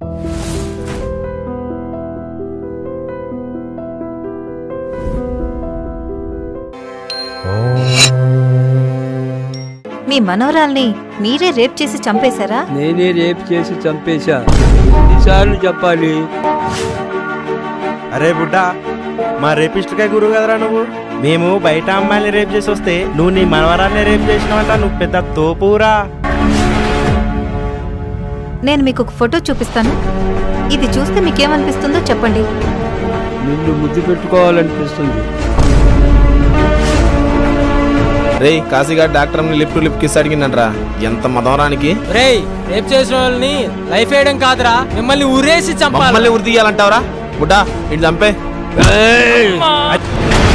మీ మనవరాల్ని మీరే రేప్ చేసి చంపేశారా నేనే రేపు చేసి చంపేశా ఎన్నిసార్లు చెప్పాలి అరే బుడ్డ మా రేపిస్టుకాయ గురువు కదరా నువ్వు మేము బయట అమ్మాయిని రేప్ చేసి వస్తే నువ్వు నీ మనవరాల్ని రేప్ చేసినావంట నువ్వు పెద్ద తోపురా నేను మీకు ఒక ఫోటో చూపిస్తాను ఇది చూస్తే మీకేమనిపిస్తుందో చెప్పండి నిన్ను ముద్దు పెట్టుకోవాలనిపిస్తుంది రేయ్ కాశీగాడ్ doctor lip to lip kiss అడిగిందంట్రా ఎంత మదవరానికి రేయ్ రేప్ చేసిన వాళ్ళని లైఫ్ వేయడం కాదురా మిమ్మల్ని ఉరేసి చంపాలి మమ్మల్ని ఉరి తీయాలంటావరా బుడ్డా ఇటు చంపే ఏయ్!